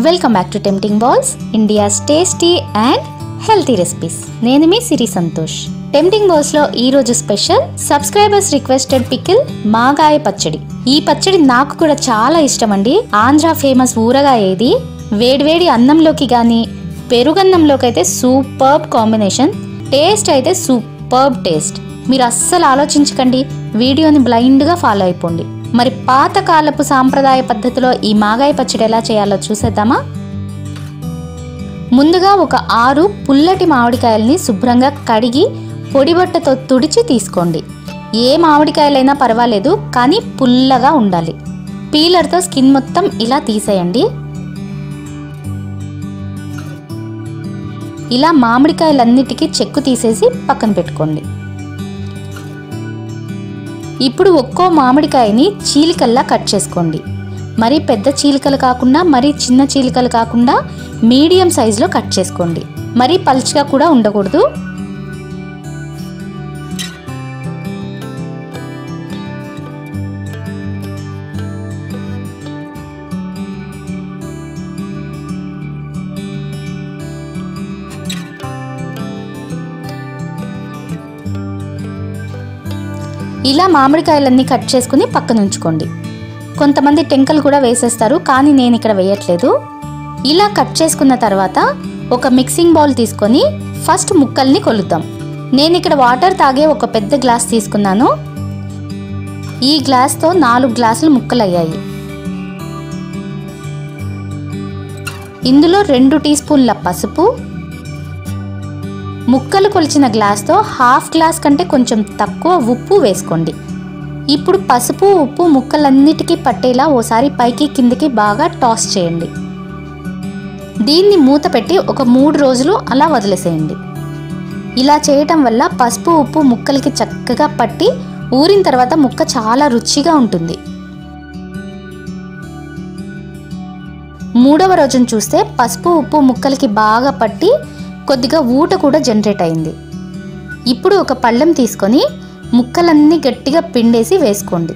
welcome back to tempting balls India's tasty and healthy recipes నేను మీ Siri Santosh tempting balls లో ఈ రోజు స్పెషల్ సబ్స్క్రైబర్స్ రిక్వెస్టెడ్ పికిల్ మాగాయ పచ్చడి ఈ పచ్చడి నాకు కూడా చాలా ఇష్టం అండి ఆంధ్ర ఫేమస్ ఊరగాయ ఇది వేడివేడి అన్నంలోకి గాని పెరుగన్నంలోకి అయితే సూపర్బ్ కాంబినేషన్ టేస్ట్ అయితే సూపర్బ్ టేస్ట్ మీరు అస్సలు ఆలోచించకండి వీడియోని బ్లైండ్గా ఫాలో అయిపోండి మరి పాతకాలపు సాంప్రదాయ పద్ధతిలో ఈ మాగాయ పచ్చడి ఎలా చేయాలో చూసేద్దామా ముందుగా ఒక ఆరు పుల్లటి మామిడికాయల్ని శుభ్రంగా కడిగి పొడిబట్టతో తుడిచి తీసుకోండి ఏ మామిడికాయలైనా పర్వాలేదు కానీ పుల్లగా ఉండాలి పీలర్తో స్కిన్ మొత్తం ఇలా తీసేయండి ఇలా మామిడికాయలన్నిటికీ చెక్కు తీసేసి పక్కన పెట్టుకోండి ఇప్పుడు ఒక్కో మామిడికాయని చీలికల్లా కట్ చేసుకోండి మరి పెద్ద చీలికలు కాకుండా మరి చిన్న చీలికలు కాకుండా మీడియం సైజులో కట్ చేసుకోండి మరి పలుచగా కూడా ఉండకూడదు ఇలా మామిడికాయలన్నీ కట్ చేసుకుని పక్కన ఉంచుకోండి కొంతమంది టెంకలు కూడా వేసేస్తారు కానీ నేను ఇక్కడ వేయట్లేదు ఇలా కట్ చేసుకున్న తర్వాత ఒక మిక్సింగ్ బౌల్ తీసుకొని ఫస్ట్ ముక్కల్ని కొలుద్దాం నేను ఇక్కడ వాటర్ తాగే ఒక పెద్ద గ్లాస్ తీసుకున్నాను ఈ గ్లాస్తో నాలుగు గ్లాసులు ముక్కలు అయ్యాయి ఇందులో రెండు టీ స్పూన్ల పసుపు ముక్కలు కొలిచిన గ్లాస్తో హాఫ్ గ్లాస్ కంటే కొంచెం తక్కువ ఉప్పు వేసుకోండి ఇప్పుడు పసుపు ఉప్పు ముక్కలన్నిటికీ పట్టేలా ఓసారి పైకి కిందికి బాగా టాస్ చేయండి దీన్ని మూత పెట్టి ఒక మూడు రోజులు అలా వదిలేసేయండి ఇలా చేయటం వల్ల పసుపు ఉప్పు ముక్కలకి చక్కగా పట్టి ఊరిన తర్వాత ముక్క చాలా రుచిగా ఉంటుంది మూడవ రోజున చూస్తే పసుపు ఉప్పు ముక్కలకి బాగా పట్టి కొద్దిగా ఊట కూడా జనరేట్ అయింది ఇప్పుడు ఒక పళ్ళెం తీసుకొని ముక్కలన్నీ గట్టిగా పిండేసి వేసుకోండి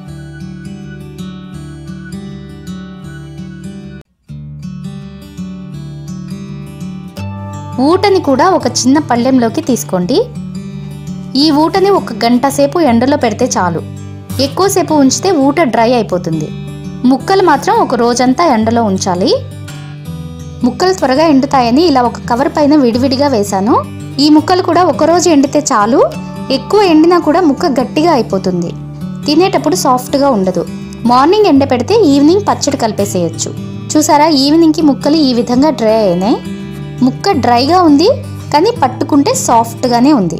ఊటని కూడా ఒక చిన్న పళ్ళెంలోకి తీసుకోండి ఈ ఊటని ఒక గంట సేపు ఎండలో పెడితే చాలు ఎక్కువసేపు ఉంచితే ఊట డ్రై అయిపోతుంది ముక్కలు మాత్రం ఒక రోజంతా ఎండలో ఉంచాలి ముక్కలు త్వరగా ఎండుతాయని ఇలా ఒక కవర్ పైన విడివిడిగా వేశాను ఈ ముక్కలు కూడా ఒకరోజు ఎండితే చాలు ఎక్కువ ఎండినా కూడా ముక్క గట్టిగా అయిపోతుంది తినేటప్పుడు సాఫ్ట్గా ఉండదు మార్నింగ్ ఎండ పెడితే ఈవినింగ్ పచ్చడి కలిపేసేయచ్చు చూసారా ఈవినింగ్కి ముక్కలు ఈ విధంగా డ్రై అయినాయి ముక్క డ్రైగా ఉంది కానీ పట్టుకుంటే సాఫ్ట్గానే ఉంది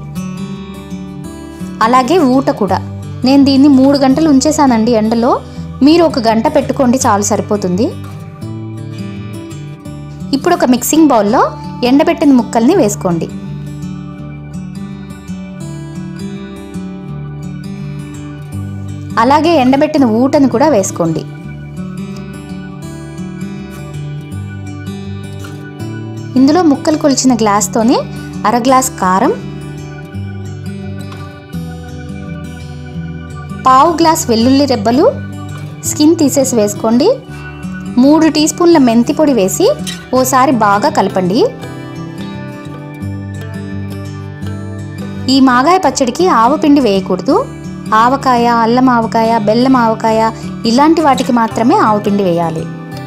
అలాగే ఊట కూడా నేను దీన్ని మూడు గంటలు ఉంచేసానండి ఎండలో మీరు ఒక గంట పెట్టుకోండి చాలు సరిపోతుంది ఇప్పుడు ఒక మిక్సింగ్ బౌల్లో ఎండబెట్టిన ముక్కల్ని వేసుకోండి అలాగే ఎండబెట్టిన ఊటను కూడా వేసుకోండి ఇందులో ముక్కలు కొలిచిన గ్లాస్తోనే అర గ్లాస్ కారం పావు గ్లాస్ వెల్లుల్లి రెబ్బలు స్కిన్ తీసేసి వేసుకోండి మూడు టీ స్పూన్ల మెంతి పొడి వేసి ఓసారి బాగా కలపండి ఈ మాగాయ పచ్చడికి ఆవపిండి వేయకూడదు ఆవకాయ అల్లం ఆవకాయ బెల్లం ఆవకాయ ఇలాంటి వాటికి మాత్రమే ఆవపిండి వేయాలి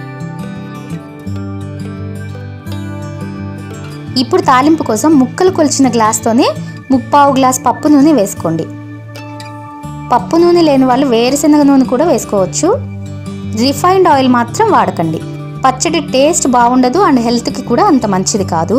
ఇప్పుడు తాలింపు కోసం ముక్కలు కొలిచిన గ్లాస్తోనే ముప్పావు గ్లాస్ పప్పు నూనె వేసుకోండి పప్పు నూనె లేని వాళ్ళు వేరుశనగ నూనె కూడా వేసుకోవచ్చు రిఫైన్డ్ ఆయిల్ మాత్రం వాడకండి పచ్చడి టేస్ట్ బాగుండదు అండ్ హెల్త్కి కూడా అంత మంచిది కాదు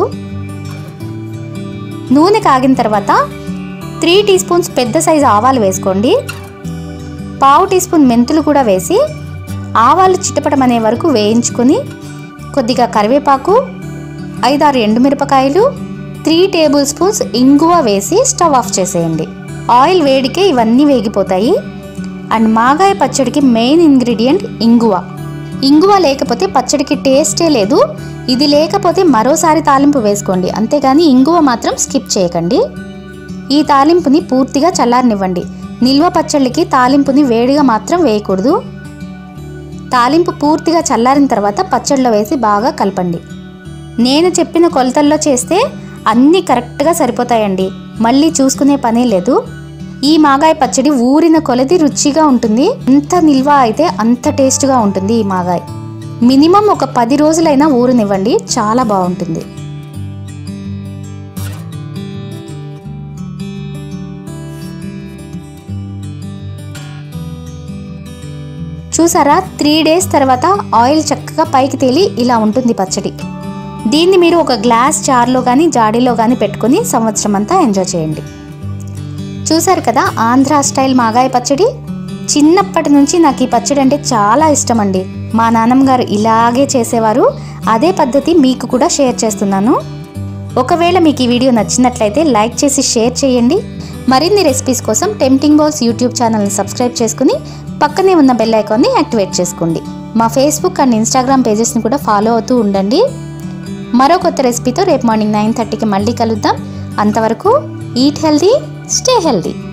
నూనె కాగిన తర్వాత త్రీ టీ స్పూన్స్ పెద్ద సైజు ఆవాలు వేసుకోండి పావు టీ స్పూన్ మెంతులు కూడా వేసి ఆవాలు చిటపటమనే వరకు వేయించుకొని కొద్దిగా కరివేపాకు ఐదారు ఎండుమిరపకాయలు త్రీ టేబుల్ స్పూన్స్ ఇంగువ వేసి స్టవ్ ఆఫ్ చేసేయండి ఆయిల్ వేడికే ఇవన్నీ వేగిపోతాయి అండ్ మాగాయ పచ్చడికి మెయిన్ ఇంగ్రీడియంట్ ఇంగువ ఇంగువ లేకపోతే పచ్చడికి టేస్టే లేదు ఇది లేకపోతే మరోసారి తాలింపు వేసుకోండి అంతేగాని ఇంగువ మాత్రం స్కిప్ చేయకండి ఈ తాలింపుని పూర్తిగా చల్లారనివ్వండి నిల్వ పచ్చళ్ళకి తాలింపుని వేడిగా మాత్రం వేయకూడదు తాలింపు పూర్తిగా చల్లారిన తర్వాత పచ్చడిలో వేసి బాగా కలపండి నేను చెప్పిన కొలతల్లో చేస్తే అన్నీ కరెక్ట్గా సరిపోతాయండి మళ్ళీ చూసుకునే పనే లేదు ఈ మాగాయ పచ్చడి ఊరిన కొలది రుచిగా ఉంటుంది ఎంత నిల్వ అయితే అంత టేస్ట్గా ఉంటుంది ఈ మాగాయ మినిమం ఒక పది రోజులైనా ఊరనివ్వండి చాలా బాగుంటుంది చూసారా త్రీ డేస్ తర్వాత ఆయిల్ చక్కగా పైకి తేలి ఇలా ఉంటుంది పచ్చడి దీన్ని మీరు ఒక గ్లాస్ జార్లో కానీ జాడీలో కానీ పెట్టుకొని సంవత్సరం అంతా ఎంజాయ్ చేయండి చూసారు కదా ఆంధ్ర స్టైల్ మాగాయ పచ్చడి చిన్నప్పటి నుంచి నాకు ఈ పచ్చడి అంటే చాలా ఇష్టం అండి మా నాన్నమ్మ గారు ఇలాగే చేసేవారు అదే పద్ధతి మీకు కూడా షేర్ చేస్తున్నాను ఒకవేళ మీకు ఈ వీడియో నచ్చినట్లయితే లైక్ చేసి షేర్ చేయండి మరిన్ని రెసిపీస్ కోసం టెంప్టింగ్ బాల్స్ యూట్యూబ్ ఛానల్ని సబ్స్క్రైబ్ చేసుకుని పక్కనే ఉన్న బెల్ ఐకాన్ని యాక్టివేట్ చేసుకోండి మా ఫేస్బుక్ అండ్ ఇన్స్టాగ్రామ్ పేజెస్ని కూడా ఫాలో అవుతూ ఉండండి మరో కొత్త రెసిపీతో రేపు మార్నింగ్ నైన్ థర్టీకి మళ్ళీ కలుద్దాం అంతవరకు ఈట్ హెల్దీ స్టే హెల్దీ